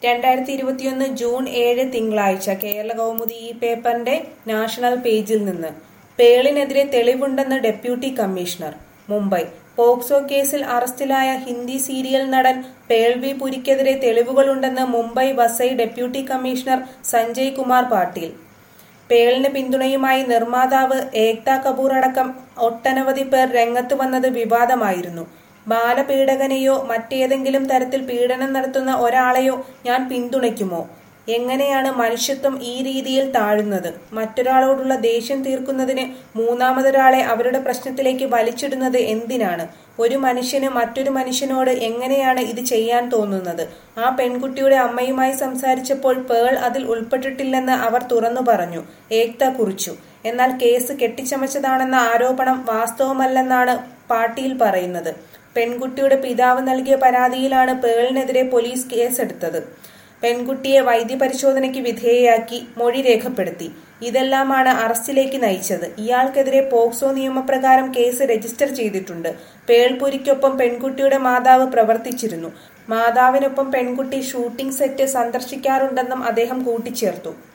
രണ്ടായിരത്തി ഇരുപത്തിയൊന്ന് ജൂൺ ഏഴ് തിങ്കളാഴ്ച കേരള കൗമുദി ഈ പേപ്പറിന്റെ നാഷണൽ പേജിൽ നിന്ന് പേളിനെതിരെ തെളിവുണ്ടെന്ന് ഡെപ്യൂട്ടി കമ്മീഷണർ മുംബൈ പോക്സോ കേസിൽ അറസ്റ്റിലായ ഹിന്ദി സീരിയൽ നടൻ പേൾവി പുരിക്കെതിരെ തെളിവുകളുണ്ടെന്ന് മുംബൈ വസൈ ഡെപ്യൂട്ടി കമ്മീഷണർ സഞ്ജയ് കുമാർ പാട്ടീൽ പേളിന് പിന്തുണയുമായി നിർമ്മാതാവ് ഏക്ത കപൂർ അടക്കം ഒട്ടനവധി പേർ രംഗത്ത് വന്നത് വിവാദമായിരുന്നു ബാലപീഡകനെയോ മറ്റേതെങ്കിലും തരത്തിൽ പീഡനം നടത്തുന്ന ഒരാളെയോ ഞാൻ പിന്തുണയ്ക്കുമോ എങ്ങനെയാണ് മനുഷ്യത്വം ഈ രീതിയിൽ താഴുന്നത് മറ്റൊരാളോടുള്ള ദേഷ്യം തീർക്കുന്നതിന് മൂന്നാമതൊരാളെ അവരുടെ പ്രശ്നത്തിലേക്ക് വലിച്ചിടുന്നത് എന്തിനാണ് ഒരു മനുഷ്യന് മറ്റൊരു മനുഷ്യനോട് എങ്ങനെയാണ് ഇത് ചെയ്യാൻ തോന്നുന്നത് ആ പെൺകുട്ടിയുടെ അമ്മയുമായി സംസാരിച്ചപ്പോൾ പേൾ അതിൽ ഉൾപ്പെട്ടിട്ടില്ലെന്ന് അവർ തുറന്നു പറഞ്ഞു ഏക്ത കുറിച്ചു എന്നാൽ കേസ് കെട്ടിച്ചമച്ചതാണെന്ന ആരോപണം വാസ്തവമല്ലെന്നാണ് പാട്ടീൽ പറയുന്നത് പെൺകുട്ടിയുടെ പിതാവ് നൽകിയ പരാതിയിലാണ് പേളിനെതിരെ പോലീസ് കേസെടുത്തത് പെൺകുട്ടിയെ വൈദ്യപരിശോധനയ്ക്ക് വിധേയയാക്കി മൊഴി രേഖപ്പെടുത്തി ഇതെല്ലാമാണ് അറസ്റ്റിലേക്ക് നയിച്ചത് ഇയാൾക്കെതിരെ പോക്സോ നിയമപ്രകാരം കേസ് രജിസ്റ്റർ ചെയ്തിട്ടുണ്ട് പേൾപുരിക്കൊപ്പം പെൺകുട്ടിയുടെ മാതാവ് പ്രവർത്തിച്ചിരുന്നു മാതാവിനൊപ്പം പെൺകുട്ടി ഷൂട്ടിംഗ് സെറ്റ് സന്ദർശിക്കാറുണ്ടെന്നും അദ്ദേഹം കൂട്ടിച്ചേർത്തു